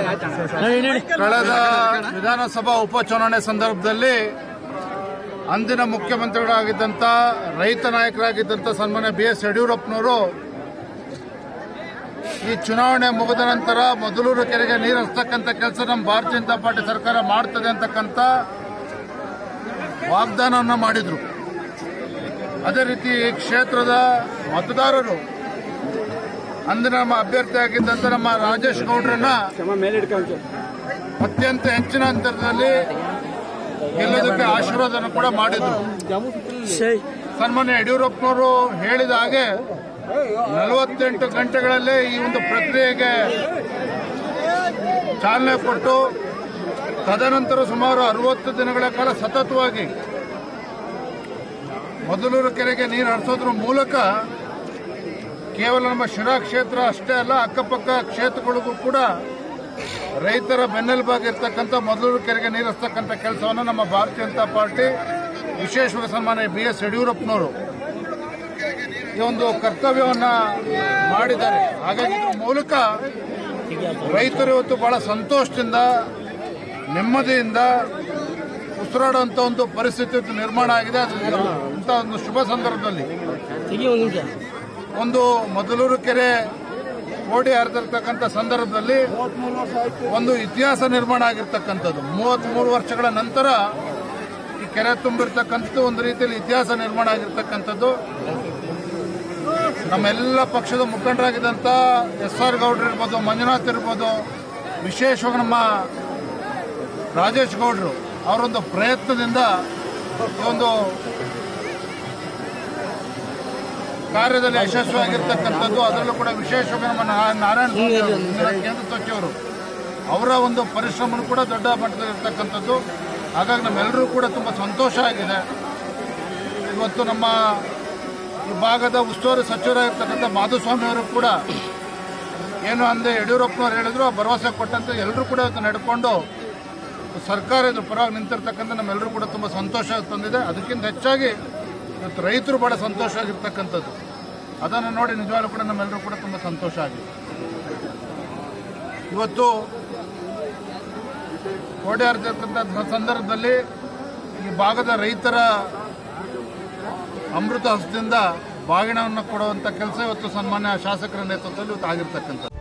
ಕಳೆದ ವಿಧಾನಸಭಾ ಉಪಚುನಾವಣೆ ಸಂದರ್ಭದಲ್ಲಿ ಅಂದಿನ ಮುಖ್ಯಮಂತ್ರಿಗಳಾಗಿದ್ದಂಥ ರೈತ ನಾಯಕರಾಗಿದ್ದಂಥ ಸನ್ಮಾನ್ಯ ಬಿ ಎಸ್ ಯಡಿಯೂರಪ್ಪನವರು ಈ ಚುನಾವಣೆ ಮುಗಿದ ನಂತರ ಮೊದಲೂರು ಕೆರೆಗೆ ನೀರು ಹರಿಸ್ತಕ್ಕಂಥ ಕೆಲಸ ನಮ್ಮ ಭಾರತೀಯ ಜನತಾ ಪಾರ್ಟಿ ಸರ್ಕಾರ ಮಾಡ್ತದೆ ಅಂತಕ್ಕಂಥ ವಾಗ್ದಾನವನ್ನು ಮಾಡಿದ್ರು ಅದೇ ರೀತಿ ಈ ಕ್ಷೇತ್ರದ ಮತದಾರರು ಅಂದಿನ ನಮ್ಮ ಅಭ್ಯರ್ಥಿ ಆಗಿದ್ದಂಥ ನಮ್ಮ ರಾಜೇಶ್ ಗೌಡ್ರನ್ನ ಅತ್ಯಂತ ಹೆಚ್ಚಿನ ಅಂತರದಲ್ಲಿ ಗೆಲ್ಲೋದಕ್ಕೆ ಆಶೀರ್ವಾದನ ಕೂಡ ಮಾಡಿದ್ರು ಸನ್ಮಾನ್ಯ ಯಡಿಯೂರಪ್ಪನವರು ಹೇಳಿದ ಹಾಗೆ ನಲವತ್ತೆಂಟು ಗಂಟೆಗಳಲ್ಲೇ ಈ ಒಂದು ಪ್ರಕ್ರಿಯೆಗೆ ಚಾಲನೆ ಕೊಟ್ಟು ತದನಂತರ ಸುಮಾರು ಅರವತ್ತು ದಿನಗಳ ಕಾಲ ಸತತವಾಗಿ ಮೊದಲೂರು ಕೆರೆಗೆ ನೀರು ಹರಿಸೋದ್ರ ಮೂಲಕ ಕೇವಲ ನಮ್ಮ ಶಿರಾ ಕ್ಷೇತ್ರ ಅಷ್ಟೇ ಅಲ್ಲ ಅಕ್ಕಪಕ್ಕ ಕ್ಷೇತ್ರಗಳಿಗೂ ಕೂಡ ರೈತರ ಬೆನ್ನೆಲುಬಾಗಿರ್ತಕ್ಕಂಥ ಮೊದಲೂರು ಕೆರೆಗೆ ನೀರು ಹರಿಸ್ತಕ್ಕಂಥ ಕೆಲಸವನ್ನು ನಮ್ಮ ಭಾರತೀಯ ಜನತಾ ಪಾರ್ಟಿ ವಿಶೇಷವಾಗಿ ಸನ್ಮಾನ್ಯ ಬಿ ಎಸ್ ಯಡಿಯೂರಪ್ಪನವರು ಈ ಒಂದು ಕರ್ತವ್ಯವನ್ನ ಮಾಡಿದ್ದಾರೆ ಹಾಗಾಗಿ ಇದ್ರ ಮೂಲಕ ರೈತರು ಇವತ್ತು ಬಹಳ ಸಂತೋಷದಿಂದ ನೆಮ್ಮದಿಯಿಂದ ಉಸಿರಾಡುವಂತ ಒಂದು ಪರಿಸ್ಥಿತಿ ಇವತ್ತು ನಿರ್ಮಾಣ ಆಗಿದೆ ಅದು ಇಂಥ ಒಂದು ಶುಭ ಸಂದರ್ಭದಲ್ಲಿ ಒಂದು ಮೊದಲೂರು ಕೆರೆ ಓಡಿ ಹರಿದಿರ್ತಕ್ಕಂಥ ಸಂದರ್ಭದಲ್ಲಿ ಒಂದು ಇತಿಹಾಸ ನಿರ್ಮಾಣ ಆಗಿರ್ತಕ್ಕಂಥದ್ದು ಮೂವತ್ಮೂರು ವರ್ಷಗಳ ನಂತರ ಈ ಕೆರೆ ತುಂಬಿರ್ತಕ್ಕಂಥದ್ದು ಒಂದು ರೀತಿಯಲ್ಲಿ ಇತಿಹಾಸ ನಿರ್ಮಾಣ ಆಗಿರ್ತಕ್ಕಂಥದ್ದು ನಮ್ಮೆಲ್ಲ ಪಕ್ಷದ ಮುಖಂಡರಾಗಿದ್ದಂಥ ಎಸ್ ಆರ್ ಗೌಡ್ರು ಇರ್ಬೋದು ಮಂಜುನಾಥ್ ಇರ್ಬೋದು ವಿಶೇಷವಾಗಿ ನಮ್ಮ ರಾಜೇಶ್ ಗೌಡ್ರು ಅವರೊಂದು ಪ್ರಯತ್ನದಿಂದ ಈ ಒಂದು ಕಾರ್ಯದಲ್ಲಿ ಯಶಸ್ವಿಯಾಗಿರ್ತಕ್ಕಂಥದ್ದು ಅದರಲ್ಲೂ ಕೂಡ ವಿಶೇಷವಾಗಿ ನಮ್ಮ ನಾ- ನಾರಾಯಣ ಸ್ವಾಮಿ ಅವರು, ಇಂದಿರಾ ಕೇಂದ್ರ ಸಚಿವರು ಅವರ ಒಂದು ಪರಿಶ್ರಮ ಕೂಡ ದೊಡ್ಡ ಮಟ್ಟದಲ್ಲಿ ಇರ್ತಕ್ಕಂಥದ್ದು ಹಾಗಾಗಿ ನಮ್ಮೆಲ್ಲರೂ ಕೂಡ ತುಂಬ ಸಂತೋಷ ಆಗಿದೆ ಇವತ್ತು ನಮ್ಮ ಈ ಭಾಗದ ಉಸ್ತುವಾರಿ ಸಚಿವರಾಗಿರ್ತಕ್ಕಂಥ ಮಾಧುಸ್ವಾಮಿ ಅವರು ಕೂಡ ಏನು ಅಂದೆ ಯಡಿಯೂರಪ್ಪನವ್ರು ಹೇಳಿದ್ರು ಆ ಭರವಸೆ ಕೊಟ್ಟಂತೆ ಎಲ್ಲರೂ ಕೂಡ ಇವತ್ತು ನಡ್ಕೊಂಡು ಸರ್ಕಾರ ಇದ್ರ ಪರವಾಗಿ ನಿಂತಿರ್ತಕ್ಕಂಥ ನಮ್ಮೆಲ್ಲರೂ ಕೂಡ ತುಂಬ ಸಂತೋಷ ತಂದಿದೆ ಅದಕ್ಕಿಂತ ಹೆಚ್ಚಾಗಿ ಇವತ್ತು ರೈತರು ಬಹಳ ಸಂತೋಷ ಆಗಿರ್ತಕ್ಕಂಥದ್ದು ಅದನ್ನು ನೋಡಿ ನಿಜವಾಗ್ಲೂ ಕೂಡ ನಮ್ಮೆಲ್ಲರೂ ಕೂಡ ತುಂಬ ಸಂತೋಷ ಆಗಿದೆ ಇವತ್ತು ಕೋಟೆ ಹರಿದಿರ್ತಕ್ಕಂಥ ಸಂದರ್ಭದಲ್ಲಿ ಈ ಭಾಗದ ರೈತರ ಅಮೃತ ಹಸ್ತದಿಂದ ಬಾಗಿಣವನ್ನು ಕೊಡುವಂಥ ಕೆಲಸ ಇವತ್ತು ಸನ್ಮಾನ್ಯ ಶಾಸಕರ ನೇತೃತ್ವದಲ್ಲಿ ಇವತ್ತು ಆಗಿರ್ತಕ್ಕಂಥದ್ದು